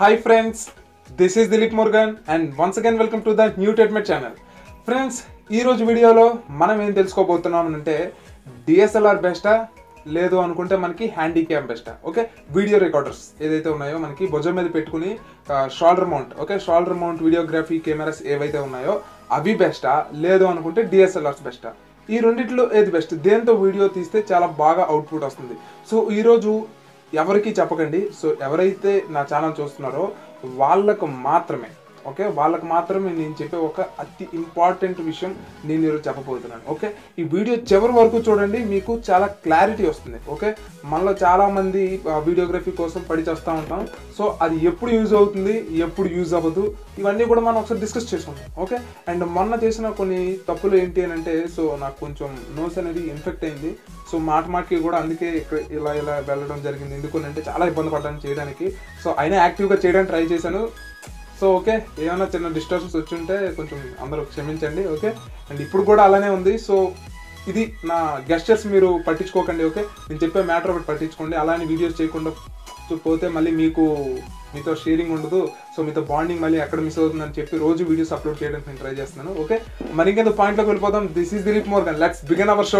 hi friends this is Dilip Murugan and once again welcome to the new testament channel friends ఈ రోజు వీడియోలో మనం ఏం తెలుసుకోబోతున్నాం అంటే డిఎస్ఎల్ఆర్ బెస్టా లేదు అనుకుంటే మనకి హ్యాండీ క్యామ్ బెస్టా ఓకే వీడియో రికార్డర్స్ ఏదైతే ఉన్నాయో మనకి భుజం మీద పెట్టుకుని shoulder mount okay shoulder mount videography cameras ఏవైతే ఉన్నాయో అవి బెస్టా లేదు అనుకుంటే డిఎస్ఎల్ఆర్స్ బెస్టా ఈ రెండిట్లో ఏది బెస్ట్ దేంతో వీడియో తీస్తే చాలా బాగా అవుట్పుట్ వస్తుంది సో ఈరోజు ఎవరికి చెప్పకండి సో ఎవరైతే నా ఛానల్ చూస్తున్నారో వాళ్ళకు మాత్రమే ఓకే వాళ్ళకు మాత్రమే నేను చెప్పే ఒక అతి ఇంపార్టెంట్ విషయం నేను ఈరోజు చెప్పబోతున్నాను ఓకే ఈ వీడియో చివరి వరకు చూడండి మీకు చాలా క్లారిటీ వస్తుంది ఓకే మనలో చాలా మంది వీడియోగ్రఫీ కోసం పడి చేస్తూ ఉంటాం సో అది ఎప్పుడు యూజ్ అవుతుంది ఎప్పుడు యూజ్ అవ్వదు ఇవన్నీ కూడా మనం ఒకసారి డిస్కస్ చేసుకుంటాం ఓకే అండ్ మొన్న చేసిన కొన్ని తప్పులు ఏంటి అని అంటే సో నాకు కొంచెం నోస్ అనేది ఇన్ఫెక్ట్ అయింది సో మాట మాటకి కూడా అందుకే ఇక్కడ ఇలా ఇలా వెళ్ళడం జరిగింది ఎందుకు అంటే చాలా ఇబ్బంది పడ్డాను చేయడానికి సో అయినా యాక్టివ్గా చేయడానికి ట్రై చేశాను సో ఓకే ఏమైనా చిన్న డిస్టర్బెన్స్ వచ్చి ఉంటే కొంచెం అందరూ క్షమించండి ఓకే అండ్ ఇప్పుడు కూడా అలానే ఉంది సో ఇది నా గెస్టర్స్ మీరు పట్టించుకోకండి ఓకే నేను చెప్పే మ్యాటర్ ఒకటి పట్టించుకోండి అలానే వీడియోస్ చేయకుండా పోతే మళ్ళీ మీకు మీతో షేరింగ్ ఉండదు సో మీతో బాండింగ్ మళ్ళీ ఎక్కడ మిస్ అవుతుందని చెప్పి రోజు వీడియోస్ అప్లోడ్ చేయడానికి నేను ట్రై చేస్తున్నాను ఓకే మరి ఇంకెందుకు పాయింట్లోకి వెళ్ళిపోదాం this is Dilip Morgan let's begin our show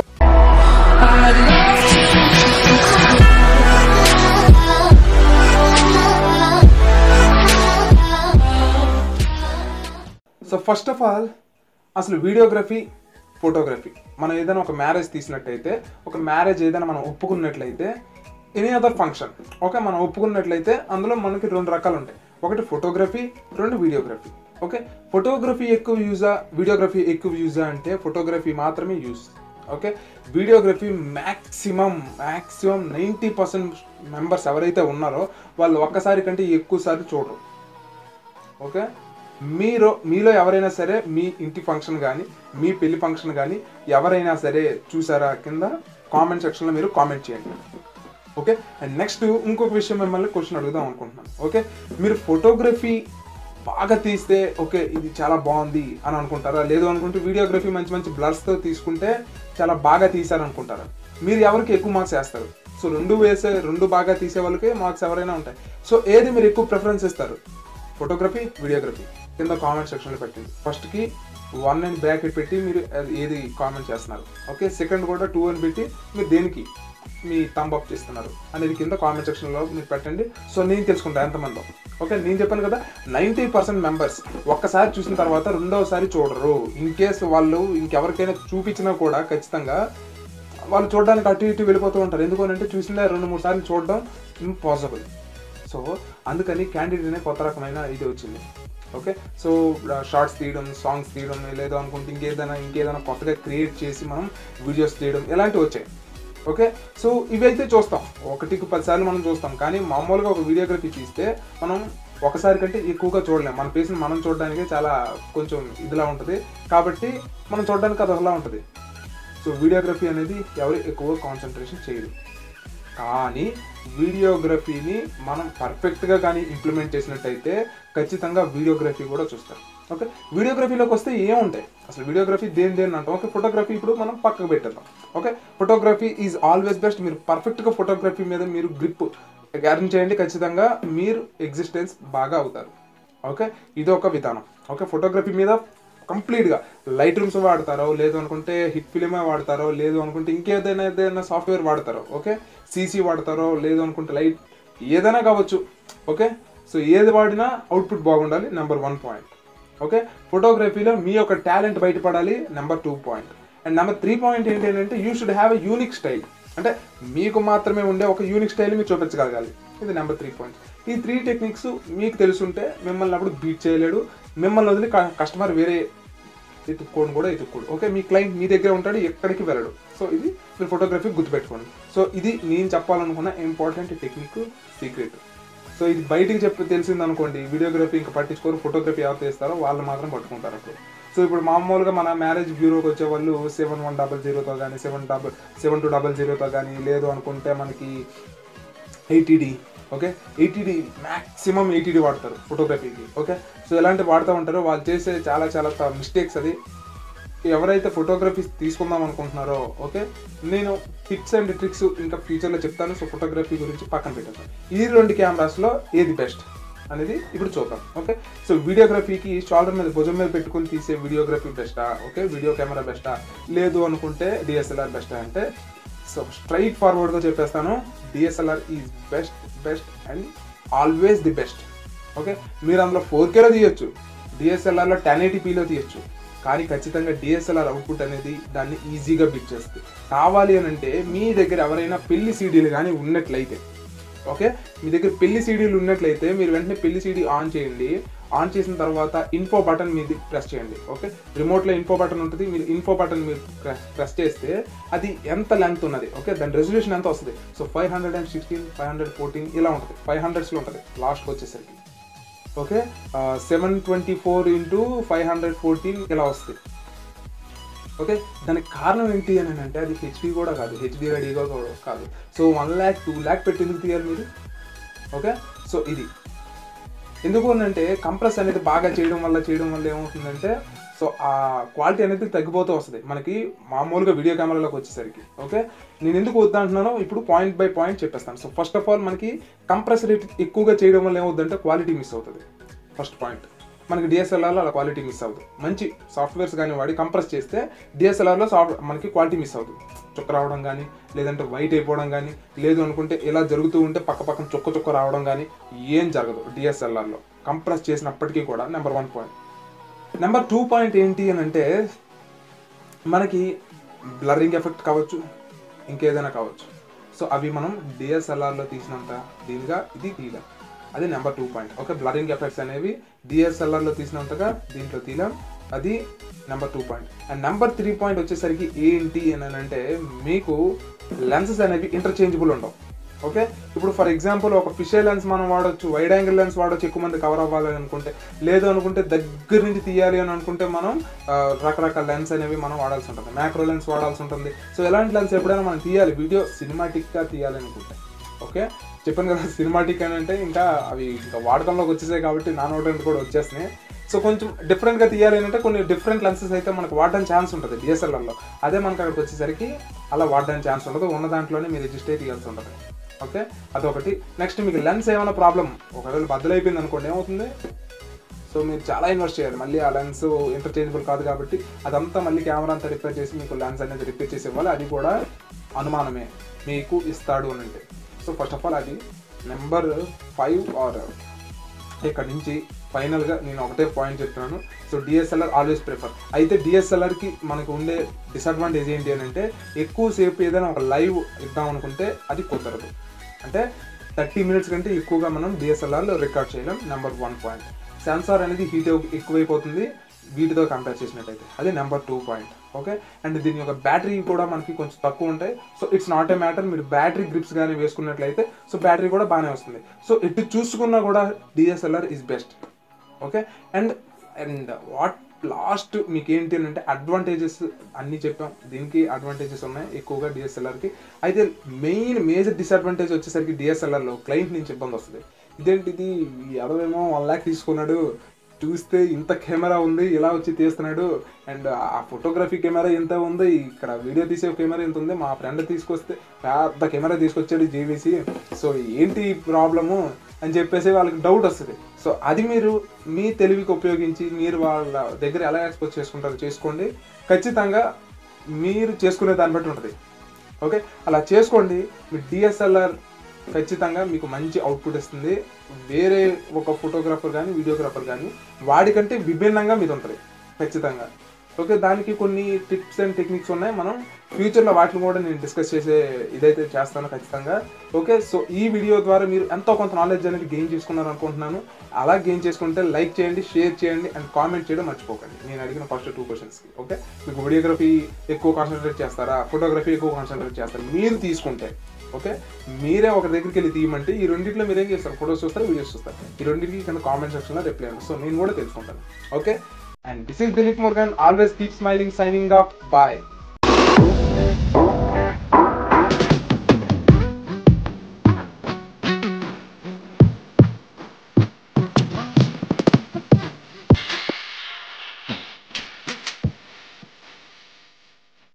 so first of all అసలు వీడియోగ్రఫీ ఫోటోగ్రఫీ మనం ఏదైనా ఒక మ్యారేజ్ తీసినట్టయితే ఒక మ్యారేజ్ ఏదైనా మనం ఒప్పుకున్నట్లయితే ఎనీ అదర్ ఫంక్షన్ ఓకే మనం ఒప్పుకున్నట్లయితే అందులో మనకి రెండు రకాలు ఉంటాయి ఒకటి ఫోటోగ్రఫీ రెండు వీడియోగ్రఫీ ఓకే ఫోటోగ్రఫీ ఎక్కువ యూజా వీడియోగ్రఫీ ఎక్కువ యూజా అంటే ఫోటోగ్రఫీ మాత్రమే use okay videography maximum maximum ninety percent members ఎవరైతే ఉన్నారో వాళ్ళు ఒక్కసారి కంటే ఎక్కువసారి చూడరు ఓకే మీరు మీలో ఎవరైనా సరే మీ ఇంటి ఫంక్షన్ కానీ మీ పెళ్లి ఫంక్షన్ కానీ ఎవరైనా సరే చూసారా కింద కామెంట్ సెక్షన్లో మీరు కామెంట్ చేయండి ఓకే అండ్ నెక్స్ట్ ఇంకొక విషయం మిమ్మల్ని క్వశ్చన్ అడుగుదాం అనుకుంటున్నాను ఓకే మీరు ఫోటోగ్రఫీ బాగా తీస్తే ఓకే ఇది చాలా బాగుంది అని అనుకుంటారా లేదు అనుకుంటే వీడియోగ్రఫీ మంచి మంచి బ్లర్స్తో తీసుకుంటే చాలా బాగా తీశారనుకుంటారా మీరు ఎవరికి ఎక్కువ మార్క్స్ వేస్తారు సో రెండు వేసే రెండు బాగా తీసే వాళ్ళకి మార్క్స్ ఎవరైనా ఉంటాయి సో ఏది మీరు ఎక్కువ ప్రిఫరెన్స్ ఇస్తారు ఫోటోగ్రఫీ వీడియోగ్రఫీ కింద కామెంట్ సెక్షన్లో పెట్టండి ఫస్ట్కి వన్ అండ్ బ్రాకెట్ పెట్టి మీరు అది ఏది కామెంట్ చేస్తున్నారు ఓకే సెకండ్ కూడా టూ అని పెట్టి మీరు దేనికి మీ థంబ్ అప్ చేస్తున్నారు అనేది కింద కామెంట్ సెక్షన్లో మీరు పెట్టండి సో నేను తెలుసుకుంటా ఎంతమందో ఓకే నేను చెప్పాను కదా నైంటీ పర్సెంట్ మెంబర్స్ ఒక్కసారి చూసిన తర్వాత రెండవసారి చూడరు ఇన్ కేస్ వాళ్ళు ఇంకెవరికైనా చూపించినా కూడా ఖచ్చితంగా వాళ్ళు చూడడానికి అటు ఇటు వెళ్ళిపోతూ ఉంటారు ఎందుకంటే చూసిందే రెండు మూడు సార్లు చూడడం ఇంపాసిబుల్ సో అందుకని క్యాండిడేట్ అనే కొత్త రకమైన ఇది వచ్చింది ఓకే సో షార్ట్స్ తీయడం సాంగ్స్ తీయడం లేదో అనుకుంటే ఇంకేదైనా ఇంకేదైనా కొత్తగా క్రియేట్ చేసి మనం వీడియోస్ తీయడం ఇలాంటివి వచ్చాయి ఓకే సో ఇవైతే చూస్తాం ఒకటికి పదిసార్లు మనం చూస్తాం కానీ మామూలుగా ఒక వీడియోగ్రఫీ తీస్తే మనం ఒకసారి కంటే ఎక్కువగా చూడలేం మన ఫేస్ని మనం చూడడానికి చాలా కొంచెం ఇదిలా ఉంటుంది కాబట్టి మనం చూడడానికి అది ఒకలా ఉంటుంది సో వీడియోగ్రఫీ అనేది ఎవరు ఎక్కువ కాన్సన్ట్రేషన్ చేయరు కానీ వీడియోగ్రఫీని మనం పర్ఫెక్ట్గా కానీ ఇంప్లిమెంట్ చేసినట్టయితే ఖచ్చితంగా వీడియోగ్రఫీ కూడా చూస్తారు ఓకే వీడియోగ్రఫీలోకి వస్తే ఏముంటాయి అసలు వీడియోగ్రఫీ దేని దేని అంటాం ఓకే ఫోటోగ్రఫీ ఇప్పుడు మనం పక్కకు పెట్టేద్దాం okay photography is always best మీరు పర్ఫెక్ట్గా ఫోటోగ్రఫీ మీద మీరు గ్రిప్ గ్యారెంటీ చేయండి ఖచ్చితంగా మీరు ఎగ్జిస్టెన్స్ బాగా అవుతారు ఓకే ఇది ఒక విధానం ఓకే ఫోటోగ్రఫీ మీద కంప్లీట్గా లైట్ రూమ్స్ వాడతారో లేదు అనుకుంటే హిట్ ఫిలిమే వాడతారో లేదు అనుకుంటే ఇంకేదైనా ఏదైనా సాఫ్ట్వేర్ వాడతారో ఓకే సీసీ వాడతారో లేదు అనుకుంటే లైట్ ఏదైనా కావచ్చు ఓకే సో ఏది వాడినా అవుట్పుట్ బాగుండాలి నెంబర్ వన్ పాయింట్ ఓకే ఫోటోగ్రఫీలో మీ యొక్క టాలెంట్ బయటపడాలి number two point and number three point ఏంటి అంటే you should have a unique style అంటే మీకు మాత్రమే ఉండే ఒక యూనిక్ స్టైల్ మీరు చూపించగలగాలి ఇది నెంబర్ త్రీ పాయింట్ ఈ త్రీ టెక్నిక్స్ మీకు తెలుసుంటే మిమ్మల్ని అప్పుడు బీట్ చేయలేడు మిమ్మల్ని వదిలి కస్టమర్ వేరే ఎత్తుక్కోని కూడా ఎత్తుక్కోడు ఓకే మీ క్లయింట్ మీ దగ్గర ఉంటాడు ఎక్కడికి వెళ్ళడు సో ఇది మీరు ఫోటోగ్రఫీ గుర్తుపెట్టుకోండి సో ఇది నేను చెప్పాలనుకున్న ఇంపార్టెంట్ టెక్నిక్ సీక్రెట్ సో ఇది బయటికి చెప్పి తెలిసింది అనుకోండి వీడియోగ్రఫీ ఇంకా పట్టించుకోరు ఫోటోగ్రఫీ ఎవరు తీస్తారో వాళ్ళు మాత్రం పట్టుకుంటారు అప్పుడు సో ఇప్పుడు మామూలుగా మన మ్యారేజ్ బ్యూరోకి వచ్చే వాళ్ళు సెవెన్ వన్ డబల్ జీరోతో కానీ seven double seven two double జీరోతో కానీ లేదు అనుకుంటే మనకి eighty D okay eighty D maximum eighty D వాడతారు ఫోటోగ్రఫీకి ఓకే సో ఎలాంటి వాడుతూ ఉంటారో వాళ్ళు చేసే చాలా చాలా మిస్టేక్స్ అది ఎవరైతే ఫోటోగ్రఫీ తీసుకుందాం అనుకుంటున్నారో ఓకే నేను టిప్స్ అండ్ ట్రిక్స్ ఇంకా ఫ్యూచర్లో చెప్తాను సో ఫోటోగ్రఫీ గురించి పక్కన పెట్టేస్తాను ఈ రెండు కెమెరాస్లో ఏది బెస్ట్ అనేది ఇప్పుడు చూద్దాం ఓకే సో వీడియోగ్రఫీకి షోల్డర్ మీద భుజం మీద పెట్టుకుని తీసే వీడియోగ్రఫీ బెస్టా ఓకే వీడియో కెమెరా బెస్టా లేదు అనుకుంటే డిఎస్ఎల్ఆర్ బెస్టా అంటే సో స్ట్రైట్ ఫార్వర్డ్గా చెప్పేస్తాను DSLR is best best and always the best okay మీరు అందులో ఫోర్ కేలో తీయొచ్చు డిఎస్ఎల్ఆర్లో టెన్ ఎయిటీపీలో తీయొచ్చు కానీ ఖచ్చితంగా డిఎస్ఎల్ఆర్ అవుట్పుట్ అనేది దాన్ని ఈజీగా బిట్ చేస్తుంది కావాలి అని అంటే మీ దగ్గర ఎవరైనా పెళ్లి సీడీలు కానీ ఉన్నట్లయితే ఓకే మీ దగ్గర పెళ్లి సీడీలు ఉన్నట్లయితే మీరు వెంటనే పెళ్లి సీడీ ఆన్ చేయండి ఆన్ చేసిన తర్వాత ఇన్ఫో బటన్ మీది ప్రెస్ చేయండి ఓకే రిమోట్లో ఇన్ఫో బటన్ ఉంటుంది మీరు ఇన్ఫో బటన్ మీరు ప్రెస్ చేస్తే అది ఎంత లెంత్ ఉన్నది ఓకే దాని రెజల్యూషన్ ఎంత వస్తుంది so five hundred and sixteen five hundred fourteen ఇలా ఉంటుంది ఫైవ్ హండ్రెడ్స్లో ఉంటుంది లాస్ట్కి వచ్చేసరికి okay seven twenty four into five hundred fourteen ఇలా వస్తుంది ఓకే దానికి కారణం ఏంటి అని అంటే అది హెచ్పి కూడా కాదు హెచ్డి రెడీగా కూడా కాదు so one lakh two lakh పెట్టి ఎందుకు తీయాలి మీరు ఓకే సో ఇది ఎందుకు అంటే కంప్రెస్ అనేది బాగా చేయడం వల్ల చేయడం వల్ల ఏమవుతుందంటే సో ఆ క్వాలిటీ అనేది తగ్గిపోతూ వస్తుంది మనకి మామూలుగా వీడియో కెమెరాలోకి వచ్చేసరికి ఓకే నేను ఎందుకు వద్దంటున్నానో ఇప్పుడు పాయింట్ బై పాయింట్ చెప్పేస్తాను సో ఫస్ట్ ఆఫ్ ఆల్ మనకి కంప్రెస్ రేట్ ఎక్కువగా చేయడం వల్ల ఏమవుతుందంటే క్వాలిటీ మిస్ అవుతుంది ఫస్ట్ పాయింట్ మనకి డిఎస్ఎల్ఆర్లో అలా క్వాలిటీ మిస్ అవుతుంది మంచి సాఫ్ట్వేర్స్ కానీ వాడి కంప్రెస్ చేస్తే డిఎస్ఎల్ఆర్లో సాఫ్ట్ మనకి క్వాలిటీ మిస్ అవుతుంది చుక్క రావడం కానీ లేదంటే వైట్ అయిపోవడం కానీ లేదు అనుకుంటే ఇలా జరుగుతూ ఉంటే పక్క పక్కన చుక్క చుక్క రావడం కానీ ఏం జరగదు డిఎస్ఎల్ఆర్లో కంప్రెస్ చేసినప్పటికీ కూడా number one point number two point ఏంటి అని అంటే మనకి బ్లరింగ్ ఎఫెక్ట్ కావచ్చు ఇంకేదైనా కావచ్చు సో అవి మనం డిఎస్ఎల్ఆర్లో తీసినంత దీనిగా ఇది తీయలేం అది number two point okay blurring effects అనేవి డిఎస్ఎల్ఆర్లో తీసినంతగా దీంట్లో తీయలేం అది number two point and number three point వచ్చేసరికి ఏంటి అని అంటే మీకు లెన్సెస్ అనేవి ఇంటర్చేంజబుల్ ఉండవు ఓకే ఇప్పుడు ఫర్ ఎగ్జాంపుల్ ఒక ఫిషే లెన్స్ మనం వాడొచ్చు వైడ్ యాంగిల్ లెన్స్ వాడొచ్చు ఎక్కువ మంది కవర్ అవ్వాలి అనుకుంటే లేదు అనుకుంటే దగ్గర నుంచి తీయాలి అని అనుకుంటే మనం ఆ, రకరకాల లెన్స్ అనేవి మనం వాడాల్సి ఉంటుంది మ్యాక్రో లెన్స్ వాడాల్సి ఉంటుంది సో ఎలాంటి లెన్స్ ఎప్పుడైనా మనం తీయాలి వీడియో సినిమాటిక్గా తీయాలి అనుకుంటే ఓకే చెప్పాను కదా సినిమాటిక్ అని అంటే ఇంకా అవి ఇంకా వాడకంలోకి వచ్చేసాయి కాబట్టి నాన్ అవుట్ కూడా వచ్చేస్తున్నాయి సో కొంచెం డిఫరెంట్గా తీయాలి అంటే కొన్ని డిఫరెంట్ లెన్సెస్ అయితే మనకు వాడడానికి ఛాన్స్ ఉంటుంది డిఎస్ఎల్ఆర్లో అదే మనకు అక్కడికి వచ్చేసరికి అలా వాడడానికి ఛాన్స్ ఉండదు ఉన్న దాంట్లోనే మీరు రిజిస్టర్ తీయాల్సి ఉంటుంది ఓకే అదొకటి నెక్స్ట్ మీకు లెన్స్ ఏమైనా ప్రాబ్లం ఒకవేళ బద్దలైపోయింది అనుకోండి ఏమవుతుంది సో మీరు చాలా ఇన్వెస్ట్ చేయాలి మళ్ళీ ఆ లెన్స్ ఇంటర్చేంజబుల్ కాదు కాబట్టి అదంతా మళ్ళీ కెమెరా అంతా రిపేర్ చేసి మీకు లెన్స్ అనేది రిపేర్ చేసి ఇవ్వాలి అది కూడా అనుమానమే మీకు ఇస్తాడు అని అంటే సో ఫస్ట్ ఆఫ్ ఆల్ అది నెంబర్ ఫైవ్ ఆర్ ఇక్కడ నుంచి ఫైనల్గా నేను ఒకటే పాయింట్ చెప్తున్నాను సో డిఎస్ఎల్ఆర్ ఆల్వేస్ ప్రిఫర్ అయితే డిఎస్ఎల్ఆర్కి మనకు ఉండే డిసడ్వాంటేజ్ ఏంటి అని అంటే ఎక్కువసేపు ఏదైనా ఒక లైవ్ ఇద్దాం అనుకుంటే అది కుదరదు అంటే థర్టీ మినిట్స్ కంటే ఎక్కువగా మనం డిఎస్ఎల్ఆర్లో రికార్డ్ చేయలేం నెంబర్ వన్ పాయింట్ సెన్సార్ అనేది హీట్ ఎక్కువైపోతుంది వీటితో కంపేర్ చేసినట్టయితే అది number two point okay and దీని యొక్క బ్యాటరీ కూడా మనకి కొంచెం తక్కువ ఉంటాయి so it's not a matter మీరు బ్యాటరీ గ్రిప్స్ కానీ వేసుకున్నట్లయితే సో బ్యాటరీ కూడా బాగానే వస్తుంది సో ఇటు చూసుకున్నా కూడా DSLR is best okay and and what last మీకు ఏంటి అని అంటే అడ్వాంటేజెస్ అన్నీ చెప్పాం దీనికి అడ్వాంటేజెస్ ఉన్నాయి ఎక్కువగా డిఎస్ఎల్ఆర్కి అయితే మెయిన్ మేజర్ డిసడ్వాంటేజ్ వచ్చేసరికి డిఎస్ఎల్ఆర్లో క్లయింట్ నుంచి ఇబ్బంది వస్తుంది ఇదేంటిది ఎవరేమో వన్ ల్యాక్ తీసుకున్నాడు చూస్తే ఇంత కెమెరా ఉంది ఇలా వచ్చి తీస్తున్నాడు అండ్ ఆ ఫోటోగ్రఫీ కెమెరా ఎంత ఉంది ఇక్కడ వీడియో తీసే కెమెరా ఎంత ఉంది మా ఫ్రెండ్ తీసుకొస్తే పెద్ద కెమెరా తీసుకొచ్చాడు జేవీసీ సో ఏంటి ప్రాబ్లము అని చెప్పేసి వాళ్ళకి డౌట్ వస్తుంది సో అది మీరు మీ తెలివికి ఉపయోగించి మీరు వాళ్ళ దగ్గర ఎలా ఎక్స్పోజ్ చేసుకుంటారో చేసుకోండి ఖచ్చితంగా మీరు చేసుకునే దాన్ని బట్టి ఉంటుంది ఓకే అలా చేసుకోండి మీ డిఎస్ఎల్ఆర్ ఖచ్చితంగా మీకు మంచి అవుట్పుట్ ఇస్తుంది వేరే ఒక ఫోటోగ్రాఫర్ కానీ వీడియోగ్రాఫర్ కానీ వాడికంటే విభిన్నంగా మీద ఉంటుంది ఖచ్చితంగా ఓకే దానికి కొన్ని టిప్స్ అండ్ టెక్నిక్స్ ఉన్నాయి మనం ఫ్యూచర్లో వాటిని కూడా నేను డిస్కస్ చేసే ఇదైతే చేస్తాను ఖచ్చితంగా ఓకే సో ఈ వీడియో ద్వారా మీరు ఎంతో కొంత నాలెడ్జ్ అనేది గెయిన్ చేసుకున్నారు అనుకుంటున్నాను అలా గెయిన్ చేసుకుంటే లైక్ చేయండి షేర్ చేయండి అండ్ కామెంట్ చేయడం మర్చిపోకండి నేను అడిగిన ఫస్ట్ టూ క్వశ్చన్స్కి ఓకే మీకు వీడియోగ్రఫీ ఎక్కువ కాన్సన్ట్రేట్ చేస్తారా ఫోటోగ్రఫీ ఎక్కువ కాన్సన్ట్రేట్ చేస్తారా మీరు తీసుకుంటే ఓకే మీరే ఒక దగ్గరికి వెళ్ళి తీయమంటే ఈ రెండింటిలో మీరు ఏం చేస్తారు ఫోటోస్ చూస్తారు వీడియోస్ చూస్తారు ఈ రెండింటికి కింద కామెంట్ సెక్షన్లో రిప్లై అండి సో నేను కూడా తెలుసుకుంటాను okay and this is Dilip Murugan always keep smiling signing off bye